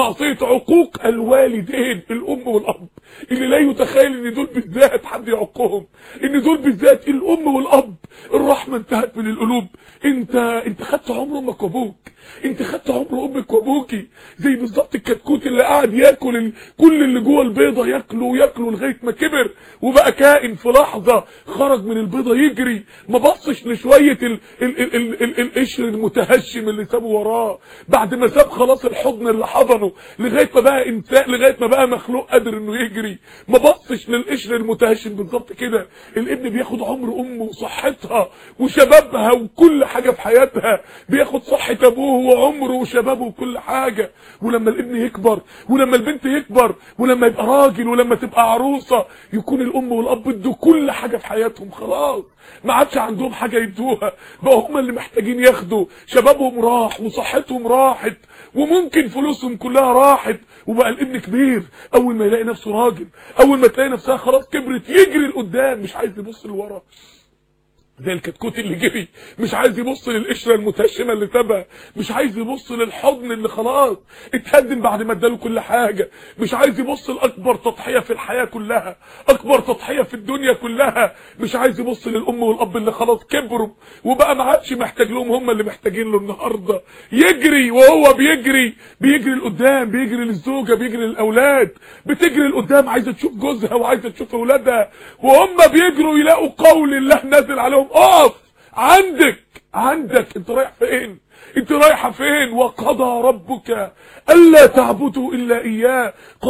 معصيه عقوق الوالدين الام والاب اللي لا يتخيل ان دول بالذات حد يعقهم ان دول بالذات الام والاب الرحمه انتهت من القلوب انت انت خدت عمر امك وابوك انت خدت عمر امك وابوكي زي بالظبط الكتكوت اللي قاعد ياكل ال... كل اللي جوه البيضه ياكله ياكله لغايه ما كبر وبقى كائن في لحظه خرج من البيضه يجري ما بصش لشويه ال... ال... ال... ال... ال... القشر المتهشم اللي سابه وراه بعد ما ساب خلاص الحضن اللي حضنه لغايه ما بقى انسان لغايه ما بقى مخلوق قادر انه يجري ما بصش للقشر المتهشم بالظبط كده الابن بياخد عمر امه وصحتها وشبابها وكل حاجه في حياتها بياخد صحه ابوه وعمره وشبابه وكل حاجه ولما الابن يكبر ولما البنت يكبر ولما يبقى راجل ولما تبقى عروسه يكون الام والاب ادوا كل حاجه في حياتهم خلاص ما عادش عندهم حاجه يدوها بقى هم اللي محتاجين ياخدوا شبابهم راح وصحتهم راحت وممكن فلوسهم كلها راحت وبقى الابن كبير اول ما يلاقي نفسه راجل اول ما تلاقي نفسها خلاص كبرت يجري لقدام مش عايز يبص لورا زي الكتكوت اللي جري مش عايز يبص للقشره المتهشمه اللي سابها مش عايز يبص للحضن اللي خلاص اتهدم بعد ما اداله كل حاجه مش عايز يبص لاكبر تضحيه في الحياه كلها اكبر تضحيه في الدنيا كلها مش عايز يبص للام والاب اللي خلاص كبروا وبقى ما عادش محتاج لهم هم اللي محتاجين له النهارده يجري وهو بيجري بيجري لقدام بيجري للزوجه بيجري للاولاد بتجري لقدام عايزه تشوف جوزها وعايزه تشوف اولادها وهم بيجروا يلاقوا قول الله نازل عليهم اقف عندك عندك انت رايح فين انت رايحه فين وقضى ربك الا تعبدوا الا اياه